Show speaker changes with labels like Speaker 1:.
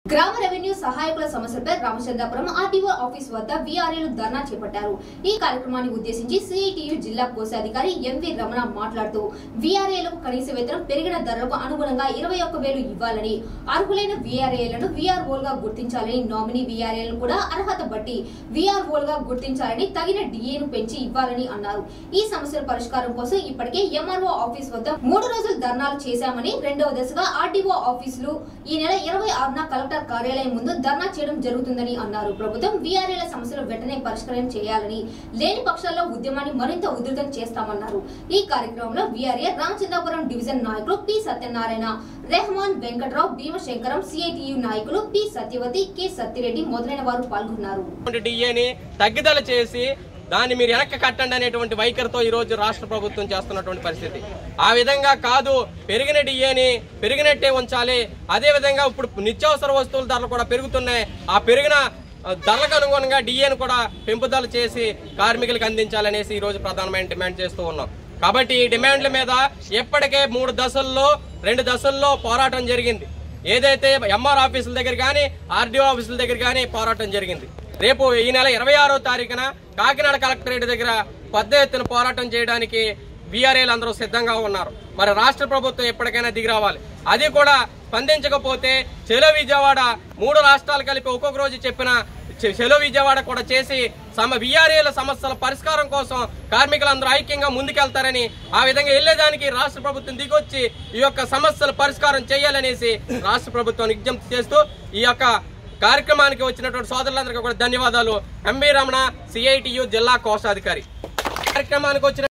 Speaker 1: గ్రామ రెవెన్యూ సహాయకుల సమస్యలపై Ramachandrapuram RTO office వద్ద వీఆర్ఏలు ధర్నా చేపట్టారు ఈ కార్యక్రమాన్ని ఉద్దేశించి సిఐటియు జిల్లా కోశాధికారి ఎంవి రమణ మాట్లాడుతూ వీఆర్ఏలకు కనీస వేతనం పెరిగిన ధరలకు అనుగుణంగా ఇరవై ఒక్క వేలు ఇవ్వాలని అర్హులైన వీఆర్ఏలను వీఆర్ఓలుగా గుర్తించాలని నామినీ వీఆర్ఏలను కూడా అర్హత బట్టి వీఆర్ఓలుగా గుర్తించాలని తగిన డిఏను పెంచి ఇవ్వాలని అన్నారు ఈ సమస్యల పరిష్కారం కోసం ఇప్పటికే ఎంఆర్ఓ ఆఫీస్ వద్ద మూడు రోజులు ధర్నాలు చేశామని రెండవ దశగా ఆర్టీఓ ఆఫీసులు ఈ నెల ఇరవై ఆరున కలెక్టర్ కార్యాలయం ముందు ధర్నా చేయడం జరుగుతుందని అన్నారు ప్రభుత్వం వీఆర్ఏల సమస్యలు వెంటనే పరిష్కారం చేయాలని లేని పక్షాల్లో ఉద్యమాన్ని మరింత ఉధృతం చేస్తామన్నారు ఈ కార్యక్రమంలో వీఆర్ఏ రామచంద్రపురం డివిజన్ నాయకులు పి సత్యనారాయణ రెహమాన్ వెంకట్రావు భీమశంకరం సిఐటియు నాయకులు పి సత్యవతి కె సత్తిరెడ్డి మొదలైన వారు పాల్గొన్నారు
Speaker 2: డిఏని తగ్గిదల చేసి దాన్ని మీరు వెనక్కి కట్టండి అనేటువంటి వైఖరితో ఈ రోజు రాష్ట్ర ప్రభుత్వం చేస్తున్నటువంటి పరిస్థితి ఆ విధంగా కాదు పెరిగిన డిఏని పెరిగినట్టే ఉంచాలి అదే విధంగా ఇప్పుడు నిత్యావసర వస్తువుల ధరలు కూడా పెరుగుతున్నాయి ఆ పెరిగిన ఆ, ధరలకు అనుగుణంగా డిఏను కూడా పెంపుదల చేసి కార్మికులకు అందించాలనేసి ఈ రోజు ప్రధానమైన డిమాండ్ చేస్తూ ఉన్నాం కాబట్టి ఈ డిమాండ్ల మీద ఇప్పటికే మూడు దశల్లో రెండు దశల్లో పోరాటం జరిగింది ఏదైతే ఎంఆర్ ఆఫీసుల దగ్గర కానీ ఆర్డీఓ ఆఫీసుల దగ్గర కానీ పోరాటం జరిగింది రేపు ఈ నెల ఇరవై ఆరో తారీఖున కాకినాడ కలెక్టరేట్ దగ్గర పెద్ద ఎత్తున పోరాటం చేయడానికి బీఆర్ఏలు అందరూ సిద్ధంగా ఉన్నారు మరి రాష్ట్ర ప్రభుత్వం ఎప్పటికైనా దిగి రావాలి అది కూడా స్పందించకపోతే చెలో విజయవాడ మూడు రాష్ట్రాలు కలిపి ఒక్కొక్క రోజు చెప్పిన చె- చెలో విజయవాడ కూడా చేసి సమ విఆర్ఏల సమస్యల పరిష్కారం కోసం కార్మికులందరూ ఐక్యంగా ముందుకెళ్తారని ఆ విధంగా వెళ్లేదానికి రాష్ట్ర ప్రభుత్వం దిగొచ్చి ఈ యొక్క సమస్యల పరిష్కారం చేయాలనేసి రాష్ట్ర ప్రభుత్వం విజ్ఞప్తి చేస్తూ ఈ యొక్క కార్యక్రమానికి వచ్చినటువంటి సోదరులందరికీ కూడా ధన్యవాదాలు ఎంబీ రమణ సిఐటియు జిల్లా కోశాధికారి కార్యక్రమానికి వచ్చిన